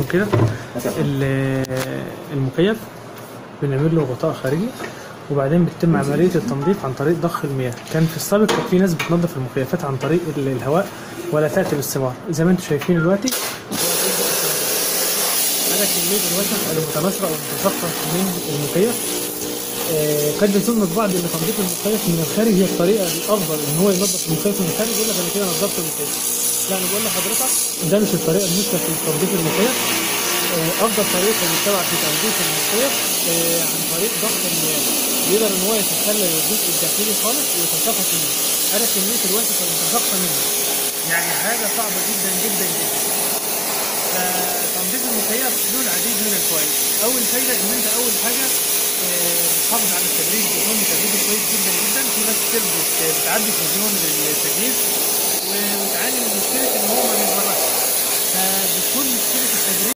كده ال- المكيف بنعمل له غطاء خارجي وبعدين بتتم عمليه التنظيف عن طريق ضخ المياه كان في السابق كان في ناس بتنظف المكيفات عن طريق ال- الهواء ولا تاتي باستمرار زي ما انتم شايفين دلوقتي هذا كميه الوسخ المتناثره او المتساقطه من المكيف آه، قد يظن البعض ان تنظيف المكيف من الخارج هي الطريقه الافضل ان هو ينظف المكيف من الخارج يقول لك انا كده نظفت المكيف لا انا بقول لحضرتك ده مش الطريقه المثلى في تنظيف المكيف آه، افضل طريقه بنتبع في تنظيف المكيف آه، عن طريق ضغط المياه يقدر ان هو يتخلى الجزء الداخلي خالص ويتساقط منه هذا كميه الوسخ المتساقطه منه يعني حاجه صعبه جدا جدا جدا تنظيف المكيف له العديد من الفوائد اول فايده ان انت اول حاجه آه، بتحافظ على التبريد بيكون تبريده كويس جدا جدا في ناس كتير بت- بتعدي في مليون التكييف و- وتعاني من مشكله ان هو ما بيتبردش فبتكون مشكله التبريد